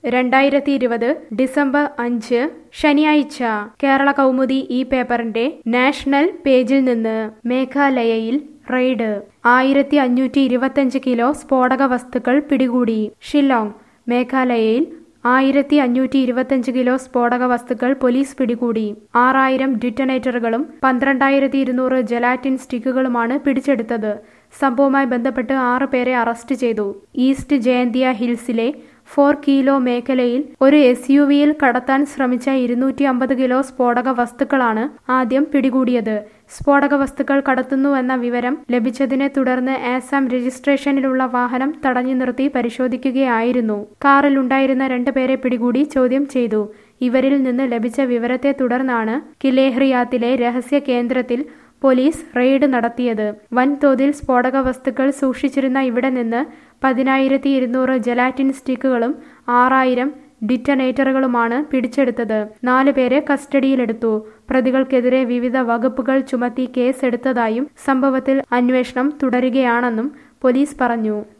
രണ്ടായിരത്തി ഇരുപത് ഡിസംബർ അഞ്ച് ശനിയാഴ്ച കേരള കൗമുദി ഈ പേപ്പറിന്റെ നാഷണൽ പേജിൽ നിന്ന് മേഘാലയയിൽ റെയ്ഡ് ആയിരത്തി അഞ്ഞൂറ്റി ഇരുപത്തഞ്ച് കിലോ സ്ഫോടക വസ്തുക്കൾ പിടികൂടി ഷില്ലോങ് മേഘാലയയിൽ ആയിരത്തി അഞ്ഞൂറ്റി ഇരുപത്തഞ്ച് കിലോ സ്ഫോടക വസ്തുക്കൾ പോലീസ് പിടികൂടി ആറായിരം ഡിറ്റനേറ്ററുകളും പന്ത്രണ്ടായിരത്തി ഇരുന്നൂറ് ജലാറ്റിൻ സ്റ്റിക്കുകളുമാണ് പിടിച്ചെടുത്തത് സംഭവവുമായി ബന്ധപ്പെട്ട് ആറ് പേരെ അറസ്റ്റ് ചെയ്തു ഈസ്റ്റ് ജയന്തിയ ഹിൽസിലെ ഫോർ കിലോ മേഖലയിൽ ഒരു എസ് യു വിയിൽ കടത്താൻ ശ്രമിച്ച ഇരുന്നൂറ്റി അമ്പത് കിലോ സ്ഫോടക വസ്തുക്കളാണ് ആദ്യം പിടികൂടിയത് സ്ഫോടക വസ്തുക്കൾ കടത്തുന്നുവെന്ന വിവരം ലഭിച്ചതിനെ തുടർന്ന് ആസാം രജിസ്ട്രേഷനിലുള്ള വാഹനം തടഞ്ഞു നിർത്തി പരിശോധിക്കുകയായിരുന്നു കാറിലുണ്ടായിരുന്ന രണ്ടുപേരെ പിടികൂടി ചോദ്യം ചെയ്തു ഇവരിൽ നിന്ന് ലഭിച്ച വിവരത്തെ തുടർന്നാണ് കിലേഹ്രിയാത്തിലെ രഹസ്യ കേന്ദ്രത്തിൽ പോലീസ് റെയ്ഡ് നടത്തിയത് വൻതോതിൽ സ്ഫോടക വസ്തുക്കൾ സൂക്ഷിച്ചിരുന്ന ഇവിടെ നിന്ന് പതിനായിരത്തി ഇരുന്നൂറ് ജലാറ്റിൻ സ്റ്റിക്കുകളും ആറായിരം ഡിറ്റനേറ്ററുകളുമാണ് പിടിച്ചെടുത്തത് നാല് പേരെ കസ്റ്റഡിയിലെടുത്തു പ്രതികൾക്കെതിരെ വിവിധ വകുപ്പുകൾ ചുമത്തി കേസെടുത്തതായും സംഭവത്തിൽ അന്വേഷണം തുടരുകയാണെന്നും പോലീസ് പറഞ്ഞു